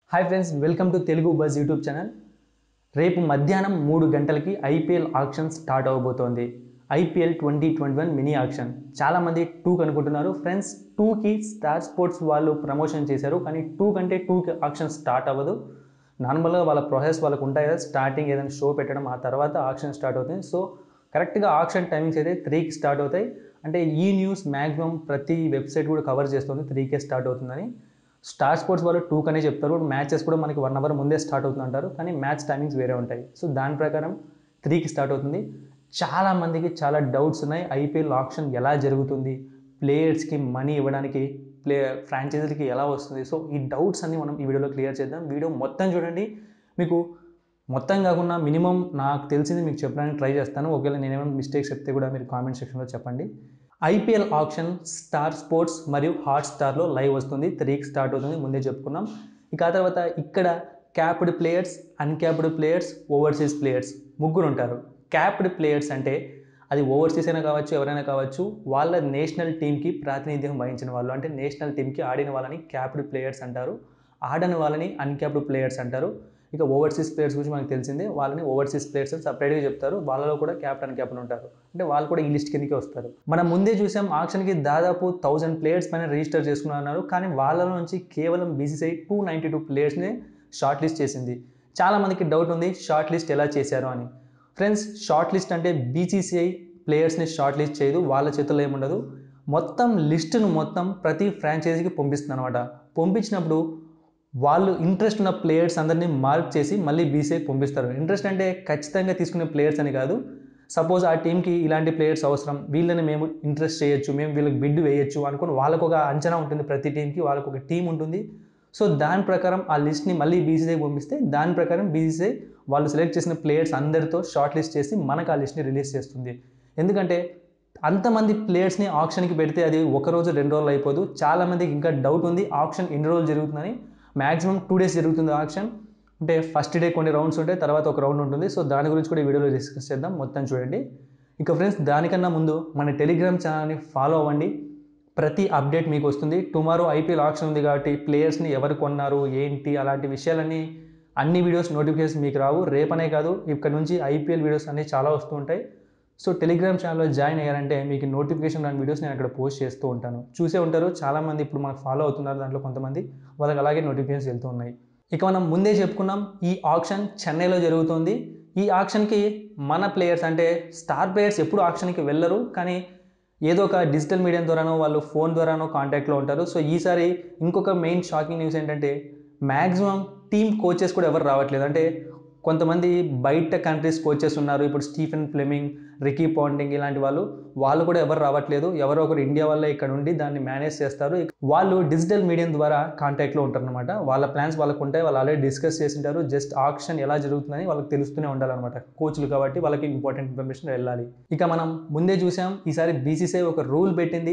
hi friends welcome to Telugu buzz YouTube channel రేపు మధ్యాహ్నం మూడు గంటలకి ఐపీఎల్ ఆక్షన్ స్టార్ట్ అవ్వబోతోంది IPL twenty twenty one mini auction చాలామంది టూకి అనుకుంటున్నారు ఫ్రెండ్స్ టూకి స్టార్ స్పోర్ట్స్ వాళ్ళు ప్రమోషన్ చేశారు కానీ టూ కంటే టూకి ఆక్షన్ స్టార్ట్ అవ్వదు నార్మల్గా వాళ్ళ ప్రాసెస్ వాళ్ళకు ఉంటాయి కదా స్టార్టింగ్ ఏదైనా షో పెట్టడం ఆ తర్వాత ఆక్షన్ స్టార్ట్ అవుతుంది సో కరెక్ట్గా ఆక్షన్ టైమింగ్స్ అయితే త్రీకి స్టార్ట్ అవుతాయి అంటే ఈ న్యూస్ మ్యాక్సిమం ప్రతి వెబ్సైట్ కూడా కవర్ చేస్తుంది త్రీకే స్టార్ట్ అవుతుందని స్టార్ స్పోర్ట్స్ వాళ్ళు టూ కనే చెప్తారు మ్యాచెస్ కూడా మనకి వన్ అవర్ ముందే స్టార్ట్ అవుతుంది అంటారు కానీ మ్యాచ్ టైమింగ్స్ వేరే ఉంటాయి సో దాని ప్రకారం త్రీకి స్టార్ట్ అవుతుంది చాలా మందికి చాలా డౌట్స్ ఉన్నాయి ఐపీఎల్ ఆప్షన్ ఎలా జరుగుతుంది ప్లేయర్స్కి మనీ ఇవ్వడానికి ప్లే ఫ్రాంచైజీలకి ఎలా వస్తుంది సో ఈ డౌట్స్ అన్ని మనం ఈ వీడియోలో క్లియర్ చేద్దాం వీడియో మొత్తం చూడండి మీకు మొత్తం కాకుండా మినిమం నాకు తెలిసింది మీకు చెప్పడానికి ట్రై చేస్తాను ఒకవేళ నేనేమైనా మిస్టేక్స్ చెప్తే కూడా మీరు కామెంట్ సెక్షన్లో చెప్పండి ఐపీఎల్ ఆప్షన్ స్టార్ స్పోర్ట్స్ మరియు హాట్ స్టార్లో లైవ్ వస్తుంది త్రీకి స్టార్ట్ అవుతుంది ముందే చెప్పుకున్నాం ఇక ఆ తర్వాత ఇక్కడ capped players uncapped players overseas players ముగ్గురు ఉంటారు క్యాప్డ్ ప్లేయర్స్ అంటే అది ఓవర్సీస్ అయినా కావచ్చు ఎవరైనా కావచ్చు వాళ్ళ నేషనల్ టీంకి ప్రాతినిధ్యం వహించిన వాళ్ళు అంటే నేషనల్ టీంకి ఆడిన వాళ్ళని క్యాప్డ్ ప్లేయర్స్ అంటారు ఆడని వాళ్ళని అన్క్యాప్డ్ ప్లేయర్స్ అంటారు ఇక ఓవర్సీస్ ప్లేయర్స్ గురించి మనకు తెలిసిందే వాళ్ళని ఓవర్సీస్ ప్లేయర్స్ అని సపరేట్గా చెప్తారు వాళ్ళలో కూడా క్యాప్టెన్ క్యాప్టెన్ ఉంటారు అంటే వాళ్ళు కూడా ఈ లిస్ట్ కిందకి వస్తారు మనం ముందే చూసాం ఆక్షన్కి దాదాపు థౌజండ్ ప్లేయర్స్ పైన రిజిస్టర్ చేసుకున్నారు కానీ వాళ్ళ నుంచి కేవలం బీసీసీఐ టూ నైంటీ టూ ప్లేయర్స్ని షార్ట్ లిస్ట్ చేసింది చాలా మందికి డౌట్ ఉంది షార్ట్ లిస్ట్ ఎలా చేశారు అని ఫ్రెండ్స్ షార్ట్ లిస్ట్ అంటే బీసీసీఐ ప్లేయర్స్ని షార్ట్ లిస్ట్ చేయదు వాళ్ళ చేతుల్లో ఏముండదు మొత్తం లిస్టును మొత్తం ప్రతి ఫ్రాంచైజీకి పంపిస్తుంది అనమాట పంపించినప్పుడు వాళ్ళు ఇంట్రెస్ట్ ఉన్న ప్లేయర్స్ అందరినీ మార్క్ చేసి మళ్ళీ బీసీఐకి పంపిస్తారు ఇంట్రెస్ట్ అంటే ఖచ్చితంగా తీసుకునే ప్లేయర్స్ అని కాదు సపోజ్ ఆ టీంకి ఇలాంటి ప్లేయర్స్ అవసరం వీళ్ళని మేము ఇంట్రెస్ట్ చేయొచ్చు మేము వీళ్ళకి బిడ్ వేయొచ్చు అనుకుని వాళ్ళకు ఒక అంచనా ఉంటుంది ప్రతి టీంకి వాళ్ళకు ఒక టీం ఉంటుంది సో దాని ప్రకారం ఆ లిస్ట్ని మళ్ళీ బీసీసీఐకి పంపిస్తే దాని ప్రకారం బీసీసీఐ వాళ్ళు సెలెక్ట్ చేసిన ప్లేయర్స్ అందరితో షార్ట్ లిస్ట్ చేసి మనకు ఆ లిస్ట్ని రిలీజ్ చేస్తుంది ఎందుకంటే అంతమంది ప్లేయర్స్ని ఆప్షన్కి పెడితే అది ఒక రోజు రెండు రోజులు అయిపోదు చాలామందికి ఇంకా డౌట్ ఉంది ఆప్షన్ ఎన్ని రోజులు జరుగుతుందని మ్యాక్సిమం టూ డేస్ జరుగుతుంది ఆప్షన్ అంటే ఫస్ట్ డే కొన్ని రౌండ్స్ ఉంటాయి తర్వాత ఒక రౌండ్ ఉంటుంది సో దాని గురించి కూడా ఈ వీడియోలో డిస్కస్ చేద్దాం మొత్తం చూడండి ఇక ఫ్రెండ్స్ దానికన్నా ముందు మన టెలిగ్రామ్ ఛానల్ని ఫాలో అవ్వండి ప్రతి అప్డేట్ మీకు వస్తుంది టుమారో ఐపీఎల్ ఆప్షన్ ఉంది కాబట్టి ప్లేయర్స్ని ఎవరు కొన్నారు ఏంటి అలాంటి విషయాలన్నీ అన్ని వీడియోస్ నోటిఫికేషన్ మీకు రావు రేపనే కాదు ఇక్కడ నుంచి ఐపీఎల్ వీడియోస్ అన్నీ చాలా వస్తూ ఉంటాయి సో టెలిగ్రామ్ ఛానల్లో జాయిన్ అయ్యారంటే మీకు నోటిఫికేషన్ రాని వీడియోస్ నేను అక్కడ పోస్ట్ చేస్తూ ఉంటాను చూసే ఉంటారు చాలామంది ఇప్పుడు మనకు ఫాలో అవుతున్నారు దాంట్లో కొంతమంది వాళ్ళకి అలాగే నోటిఫికేషన్స్ వెళ్తూ ఉన్నాయి ఇక మనం ముందే చెప్పుకున్నాం ఈ ఆప్షన్ చెన్నైలో జరుగుతుంది ఈ ఆప్షన్కి మన ప్లేయర్స్ అంటే స్టార్ ప్లేయర్స్ ఎప్పుడు ఆప్షన్కి వెళ్ళరు కానీ ఏదో ఒక డిజిటల్ మీడియం ద్వారానో వాళ్ళు ఫోన్ ద్వారానో కాంటాక్ట్లో ఉంటారు సో ఈసారి ఇంకొక మెయిన్ షాకింగ్ న్యూస్ ఏంటంటే మ్యాక్సిమం టీమ్ కోచెస్ కూడా ఎవరు రావట్లేదు అంటే కొంతమంది బయట కంట్రీస్ కోచెస్ ఉన్నారు ఇప్పుడు స్టీఫెన్ ఫ్లెమింగ్ రికీ పాండింగ్ ఇలాంటి వాళ్ళు వాళ్ళు కూడా ఎవరు రావట్లేదు ఎవరో ఒకరు ఇండియా వల్ల ఇక్కడ ఉండి దాన్ని మేనేజ్ చేస్తారు వాళ్ళు డిజిటల్ మీడియం ద్వారా కాంటాక్ట్లో ఉంటారు అనమాట వాళ్ళ ప్లాన్స్ వాళ్ళకు ఉంటాయి వాళ్ళు ఆల్రెడీ డిస్కస్ చేసింటారు జస్ట్ ఆక్షన్ ఎలా జరుగుతుందని వాళ్ళకి తెలుస్తూనే ఉండాలన్నమాట కోచ్లు కాబట్టి వాళ్ళకి ఇంపార్టెంట్ ఇన్ఫర్మేషన్ వెళ్ళాలి ఇక మనం ముందే చూసాం ఈసారి బీసీసీఐ ఒక రూల్ పెట్టింది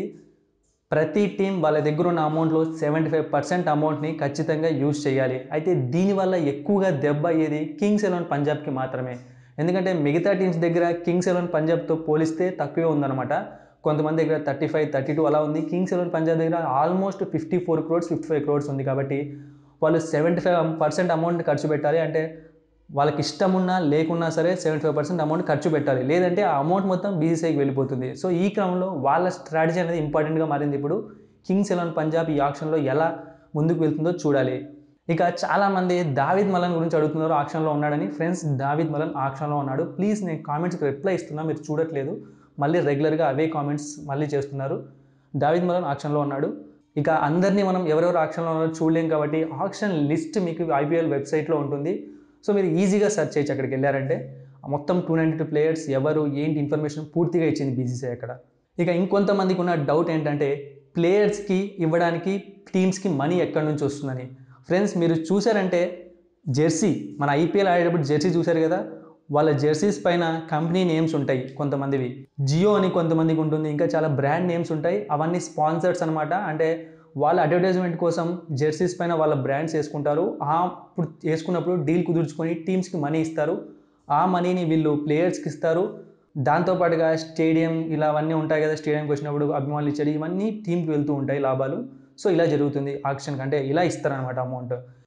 ప్రతి టీం వాళ్ళ దగ్గర ఉన్న అమౌంట్లో సెవెంటీ ఫైవ్ పర్సెంట్ అమౌంట్ని ఖచ్చితంగా యూజ్ చేయాలి అయితే దీనివల్ల ఎక్కువగా దెబ్బ అయ్యేది కింగ్స్ ఎలెవన్ పంజాబ్కి మాత్రమే ఎందుకంటే మిగతా టీమ్స్ దగ్గర కింగ్స్ ఎలెవన్ పంజాబ్తో పోలిస్తే తక్కువే ఉందన్నమాట కొంతమంది దగ్గర థర్టీ ఫైవ్ థర్టీ టూ అలా ఉంది కింగ్స్ ఎలెవన్ పంజాబ్ దగ్గర almost fifty four crores fifty five crores ఉంది కాబట్టి వాళ్ళు సెవెంటీ ఫైవ్ పర్సెంట్ అమౌంట్ ఖర్చు పెట్టాలి అంటే వాళ్ళకి ఇష్టం ఉన్నా లేకున్నా సరే సెవెంటీ ఫైవ్ పర్సెంట్ అమౌంట్ ఖర్చు పెట్టాలి లేదంటే ఆ అమౌంట్ మొత్తం బీసీసీఐకి వెళ్ళిపోతుంది సో ఈ క్రమంలో వాళ్ళ స్ట్రాటజీ అనేది ఇంపార్టెంట్గా మారింది ఇప్పుడు కింగ్స్ ఎలెవన్ పంజాబ్ ఈ ఆప్షన్లో ఎలా ముందుకు వెళ్తుందో చూడాలి ఇక చాలామంది దావిద్ మలన్ గురించి అడుగుతున్నారు ఆక్షన్లో ఉన్నాడని ఫ్రెండ్స్ దావిద్ మలన్ ఆక్షన్లో ఉన్నాడు ప్లీజ్ నేను కామెంట్స్కి రిప్లై ఇస్తున్నా మీరు చూడట్లేదు మళ్ళీ రెగ్యులర్గా అవే కామెంట్స్ మళ్ళీ చేస్తున్నారు దావిద్ మలన్ ఆక్షన్లో ఉన్నాడు ఇక అందరినీ మనం ఎవరెవరు ఆక్షన్లో ఉన్నారో చూడలేం కాబట్టి ఆక్షన్ లిస్ట్ మీకు ఐపీఎల్ వెబ్సైట్లో ఉంటుంది సో మీరు ఈజీగా సెర్చ్ చేయొచ్చు అక్కడికి వెళ్ళారంటే మొత్తం టూ నైంటీ టూ ప్లేయర్స్ ఎవరు ఏంటి ఇన్ఫర్మేషన్ పూర్తిగా ఇచ్చింది బీసీసీ అక్కడ ఇక ఇంకొంతమందికి ఉన్న డౌట్ ఏంటంటే ప్లేయర్స్కి ఇవ్వడానికి టీమ్స్కి మనీ ఎక్కడి నుంచి వస్తుందని ఫ్రెండ్స్ మీరు చూసారంటే జెర్సీ మన ఐపీఎల్ ఆడేటప్పుడు జెర్సీ చూశారు కదా వాళ్ళ జెర్సీస్ పైన కంపెనీ నేమ్స్ ఉంటాయి కొంతమందివి జియో అని కొంతమందికి ఉంటుంది ఇంకా చాలా బ్రాండ్ నేమ్స్ ఉంటాయి అవన్నీ స్పాన్సర్స్ అనమాట అంటే వాళ్ళ అడ్వర్టైజ్మెంట్ కోసం జెర్సీస్ పైన వాళ్ళ బ్రాండ్స్ వేసుకుంటారు ఆ ఇప్పుడు వేసుకున్నప్పుడు డీల్ కుదుర్చుకొని టీమ్స్కి మనీ ఇస్తారు ఆ మనీని వీళ్ళు ప్లేయర్స్కి ఇస్తారు దాంతోపాటుగా స్టేడియం ఇలా అవన్నీ ఉంటాయి కదా స్టేడియంకి వచ్చినప్పుడు అభిమానులు ఇచ్చేది ఇవన్నీ టీంకి వెళ్తూ ఉంటాయి లాభాలు సో ఇలా జరుగుతుంది ఆక్షన్ కంటే ఇలా ఇస్తారనమాట అమౌంట్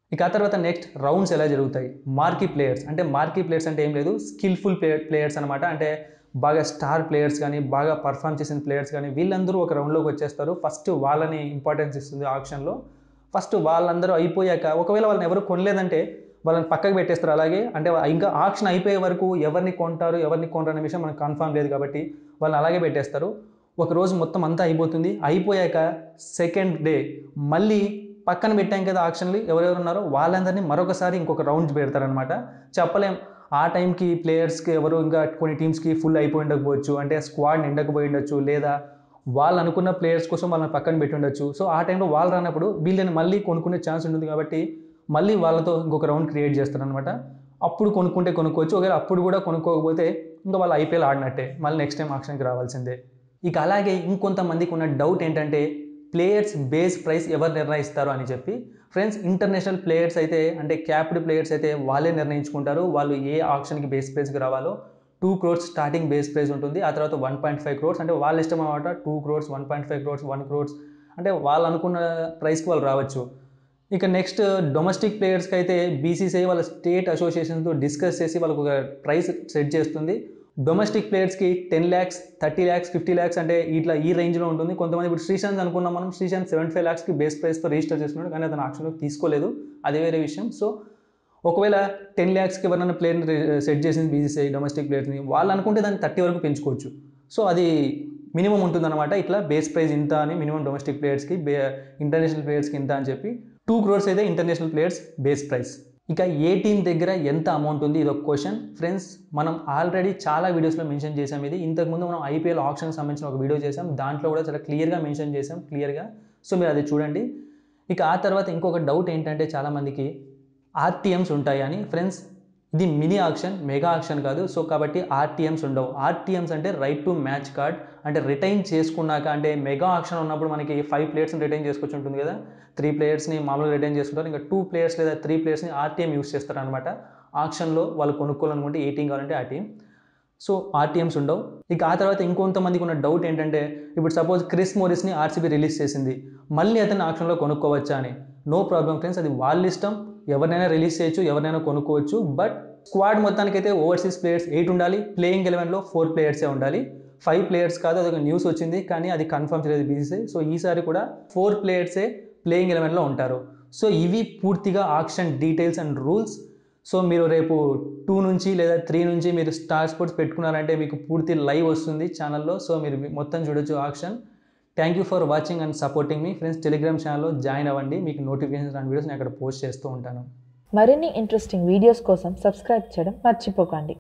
ఇక ఆ తర్వాత నెక్స్ట్ రౌండ్స్ ఎలా జరుగుతాయి మార్కీ ప్లేయర్స్ అంటే మార్కీ ప్లేయర్స్ అంటే ఏం లేదు స్కిల్ఫుల్ ప్లేయర్ ప్లేయర్స్ అనమాట అంటే బాగా స్టార్ ప్లేయర్స్ కానీ బాగా పర్ఫామ్ చేసిన ప్లేయర్స్ కానీ వీళ్ళందరూ ఒక రౌండ్లోకి వచ్చేస్తారు ఫస్ట్ వాళ్ళని ఇంపార్టెన్స్ ఇస్తుంది ఆప్షన్లో ఫస్ట్ వాళ్ళందరూ అయిపోయాక ఒకవేళ వాళ్ళని ఎవరు కొనలేదంటే వాళ్ళని పక్కకు పెట్టేస్తారు అలాగే అంటే ఇంకా ఆప్షన్ అయిపోయే వరకు ఎవరిని కొంటారు ఎవరిని కొంటారు అనే విషయం మనకు కన్ఫర్మ్ లేదు కాబట్టి వాళ్ళని అలాగే పెట్టేస్తారు ఒక రోజు మొత్తం అంతా అయిపోతుంది అయిపోయాక సెకండ్ డే మళ్ళీ పక్కన పెట్టాం కదా ఆప్షన్లు ఎవరెవరు ఉన్నారో వాళ్ళందరినీ మరొకసారి ఇంకొక రౌండ్ పెడతారనమాట చెప్పలేం ఆ టైంకి ప్లేయర్స్కి ఎవరు ఇంకా కొన్ని టీమ్స్కి ఫుల్ అయిపోయి ఉండకపోవచ్చు అంటే స్క్వాడ్ నిండకపోయి ఉండొచ్చు లేదా వాళ్ళు అనుకున్న ప్లేయర్స్ కోసం వాళ్ళని పక్కన పెట్టి ఉండొచ్చు సో ఆ టైంలో వాళ్ళు రానప్పుడు వీళ్ళని మళ్ళీ కొనుక్కునే ఛాన్స్ ఉంటుంది కాబట్టి మళ్ళీ వాళ్ళతో ఇంకొక రౌండ్ క్రియేట్ చేస్తారనమాట అప్పుడు కొనుక్కుంటే కొనుక్కోవచ్చు ఒకవేళ అప్పుడు కూడా కొనుక్కోకపోతే ఇంకా వాళ్ళు ఐపీఎల్ ఆడినట్టే మళ్ళీ నెక్స్ట్ టైం ఆప్షన్కి రావాల్సిందే ఇక అలాగే ఇంకొంతమందికి ఉన్న డౌట్ ఏంటంటే ప్లేయర్స్ బేస్ ప్రైస్ ఎవరు నిర్ణయిస్తారు అని చెప్పి ఫ్రెండ్స్ ఇంటర్నేషనల్ ప్లేయర్స్ అయితే అంటే క్యాప్డ్ ప్లేయర్స్ అయితే వాళ్ళే నిర్ణయించుకుంటారు వాళ్ళు ఏ ఆప్షన్కి బేస్ ప్రైస్కి రావాలో two crores starting base price ఉంటుంది ఆ తర్వాత వన్ పాయింట్ ఫైవ్ క్రోర్స్ అంటే వాళ్ళ ఇష్టం అనమాట two crores one point five crores one crores అంటే వాళ్ళు అనుకున్న ప్రైస్కి వాళ్ళు రావచ్చు ఇక నెక్స్ట్ డొమెస్టిక్ ప్లేయర్స్కి అయితే బీసీసీఐ వాళ్ళ స్టేట్ అసోసియేషన్తో డిస్కస్ చేసి వాళ్ళకు ఒక ప్రైస్ సెట్ చేస్తుంది డొమెస్టిక్ ప్లేయర్స్కి ten lakhs thirty lakhs fifty lakhs అంటే ఇట్లా ఈ రేంజ్లో ఉంటుంది కొంతమంది ఇప్పుడు శ్రీశాంత్ అనుకున్నాం మనం శ్రీశాంత్ సెవెంటీ ఫైవ్ ల్యాక్స్కి బేస్ ప్రైస్తో రిజిస్టర్ చేసుకున్నాడు కానీ అతను ఆప్షన్లోకి తీసుకోలేదు అదే వేరే విషయం సో ఒకవేళ టెన్ ల్యాక్స్కి ఎవరైనా ప్లేయర్ని సెట్ చేసింది బీసీసీఐ డొమెస్టిక్ ప్లేయర్స్ని వాళ్ళు అనుకుంటే దాన్ని థర్టీ వరకు పెంచుకోవచ్చు సో అది మినిమం ఉంటుందన్నమాట ఇట్లా బేస్ ప్రైస్ ఇంత అని మినిమం డొమెస్టిక్ ప్లేయర్స్కి బే ఇంటర్నేషనల్ ప్లేయర్స్కి ఇంత అని చెప్పి టూ క్రోర్స్ అయితే ఇంటర్నేషనల్ ప్లేయర్స్ బేస్ ప్రైస్ ఇక ఏ టీం దగ్గర ఎంత అమౌంట్ ఉంది ఇది ఒక క్వశ్చన్ ఫ్రెండ్స్ మనం ఆల్రెడీ చాలా వీడియోస్లో మెన్షన్ చేసాం ఇది ఇంతకుముందు మనం ఐపీఎల్ ఆప్షన్ సంబంధించిన ఒక వీడియో చేసాం దాంట్లో కూడా చాలా క్లియర్గా మెన్షన్ చేసాం క్లియర్గా సో మీరు అది చూడండి ఇక ఆ తర్వాత ఇంకొక డౌట్ ఏంటంటే చాలామందికి ఆర్టీఎమ్స్ ఉంటాయి అని ఫ్రెండ్స్ ఇది మినీ ఆక్షన్ మెగా ఆక్షన్ కాదు సో కాబట్టి ఆర్టీఎమ్స్ ఉండవు ఆర్టీఎమ్స్ అంటే రైట్ టు మ్యాచ్ కార్డ్ అంటే రిటైన్ చేసుకున్నాక అంటే మెగా ఆక్షన్ ఉన్నప్పుడు మనకి ఫైవ్ ప్లేయర్స్ని రిటైన్ చేసుకోవచ్చు ఉంటుంది కదా త్రీ ప్లేయర్స్ని మామూలుగా రిటైన్ చేసుకుంటారు ఇంకా టూ ప్లేయర్స్ లేదా త్రీ ప్లేయర్స్ని ఆర్టీఎం యూస్ చేస్తారు అనమాట ఆక్షన్లో వాళ్ళు కొనుక్కోవాలనుకుంటే ఏ టీం కావాలంటే ఆ టీం సో ఆర్టీఎమ్స్ ఉండవు ఇక ఆ తర్వాత ఇంకొంతమందికి ఉన్న డౌట్ ఏంటంటే ఇప్పుడు సపోజ్ క్రిస్ మోరిస్ని ఆర్సీబీ రిలీజ్ చేసింది మళ్ళీ అతన్ని ఆక్షన్లో కొనుక్కోవచ్చా అని నో ప్రాబ్లం ఫ్రెండ్స్ అది వాళ్ళ ఇష్టం ఎవరినైనా రిలీజ్ చేయొచ్చు ఎవరినైనా కొనుక్కోవచ్చు బట్ స్క్వాడ్ మొత్తానికైతే ఓవర్సీస్ ప్లేయర్స్ ఎయిట్ ఉండాలి ప్లేయింగ్ ఎలెవెన్లో ఫోర్ ప్లేయర్సే ఉండాలి ఫైవ్ ప్లేయర్స్ కాదు అదొక న్యూస్ వచ్చింది కానీ అది కన్ఫర్మ్ చేయలేదు బీసీసీ సో ఈసారి కూడా ఫోర్ ప్లేయర్సే ప్లేయింగ్ ఎలెవెన్లో ఉంటారు సో ఇవి పూర్తిగా auction details and rules so మీరు రేపు టూ నుంచి లేదా త్రీ నుంచి మీరు స్టార్ స్పోర్ట్స్ పెట్టుకున్నారంటే మీకు పూర్తి లైవ్ వస్తుంది ఛానల్లో సో మీరు మొత్తం చూడొచ్చు auction thank you for watching and supporting మీ ఫ్రెండ్స్ టెలిగ్రామ్ ఛానల్లో జాయిన్ అవ్వండి మీకు నోటిఫికేషన్స్ అండ్ వీడియోస్ నేను అక్కడ పోస్ట్ చేస్తూ ఉంటాను మరిన్ని ఇంట్రెస్టింగ్ వీడియోస్ కోసం సబ్స్క్రైబ్ చేయడం మర్చిపోకండి